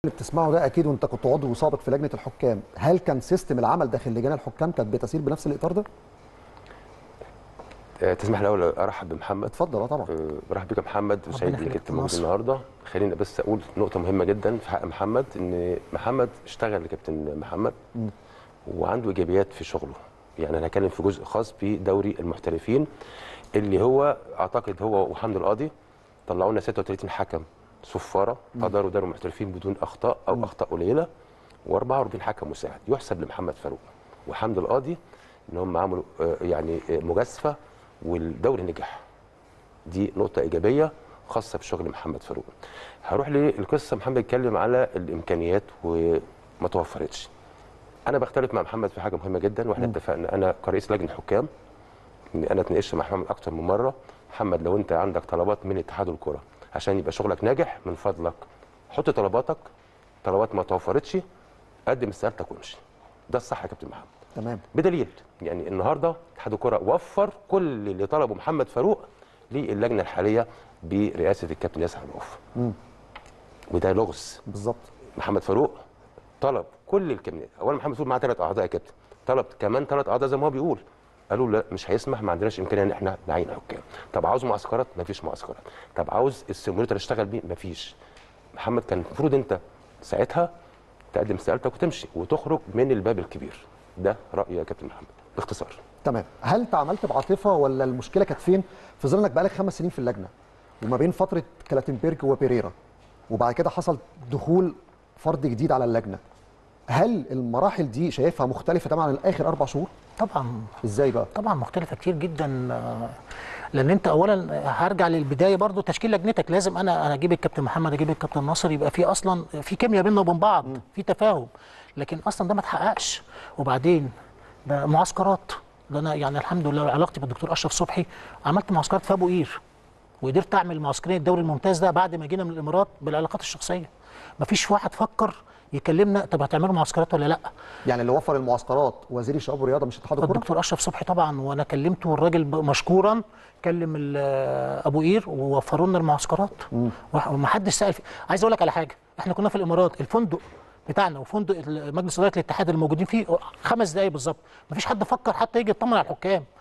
اللي بتسمعه ده اكيد وانت كنت عضو سابق في لجنه الحكام هل كان سيستم العمل داخل لجان الحكام كانت بتسير بنفس الاطار ده آه، تسمح لي الاول ارحب بمحمد اتفضل اه طبعا آه، برحب بك يا محمد وسعيد يخليك انك يا انت موجود ناصر. النهارده خليني بس اقول نقطه مهمه جدا في حق محمد ان محمد اشتغل لكابتن محمد وعنده ايجابيات في شغله يعني انا هتكلم في جزء خاص بدوري المحترفين اللي هو اعتقد هو وحمد القاضي طلعوا لنا 36 حكم صفاره اداروا دوري المحترفين بدون اخطاء او اخطاء قليله و44 حكم مساعد يحسب لمحمد فاروق وحمد القاضي ان هم عملوا آه، يعني آه، مجازفه والدوري نجح دي نقطة إيجابية خاصة بشغل محمد فاروق. هروح للقصة محمد اتكلم على الإمكانيات وما توفرتش. أنا بختلف مع محمد في حاجة مهمة جدا وإحنا اتفقنا أنا كرئيس لجنة حكام إن أنا اتناقشت مع محمد أكتر من مرة محمد لو أنت عندك طلبات من اتحاد الكرة عشان يبقى شغلك ناجح من فضلك حط طلباتك طلبات ما توفرتش قدم استقالتك وامشي. ده الصح يا كابتن محمد. تمام بدليل يعني النهارده اتحاد الكره وفر كل اللي طلبه محمد فاروق للجنه الحاليه برئاسه الكابتن ياسر عباف وده لغز بالظبط محمد فاروق طلب كل الكابتن اولا محمد فاروق معاه ثلاث اعضاء يا كابتن طلب كمان ثلاث اعضاء زي ما هو بيقول قالوا لا مش هيسمح ما عندناش امكانيه ان احنا نعين حكام طب عاوز معسكرات ما فيش معسكرات طب عاوز السيموليتر اشتغل بيه ما فيش محمد كان المفروض انت ساعتها تقدم استقالتك وتمشي وتخرج من الباب الكبير ده رايي يا كابتن محمد باختصار تمام هل تعاملت بعاطفه ولا المشكله كانت فين في ظل انك بقالك خمس سنين في اللجنه وما بين فتره كلاتنبرج وبيريرا وبعد كده حصل دخول فرد جديد على اللجنه هل المراحل دي شايفها مختلفه تماما عن اخر اربع شهور طبعا ازاي بقى طبعا مختلفه كتير جدا آه، لان انت اولا هرجع للبدايه برضو تشكيل لجنتك لازم انا انا اجيب الكابتن محمد اجيب الكابتن ناصر يبقى في اصلا في كيمياء بيننا وبين بعض في تفاهم لكن اصلا ده ما اتحققش وبعدين ده معسكرات ده انا يعني الحمد لله علاقتي بالدكتور اشرف صبحي عملت معسكرات في ابو قير وقدرت اعمل معسكرين الدوري الممتاز ده بعد ما جينا من الامارات بالعلاقات الشخصيه مفيش واحد فكر يكلمنا طب هتعملوا معسكرات ولا لا يعني اللي وفر المعسكرات وزير الشباب والرياضه مش اتحاد الكوره الدكتور اشرف صبحي طبعا وانا كلمته والراجل ب- مشكورا كلم ال- ابو قير ووفروا لنا المعسكرات وح- ومحدش سال في... عايز اقول لك على حاجه احنا كنا في الامارات الفندق بتاعنا وفندق ال- مجلس اداره الاتحاد اللي موجودين فيه خمس دقائق بالظبط مفيش حد فكر حتى يجي يطمن على الحكام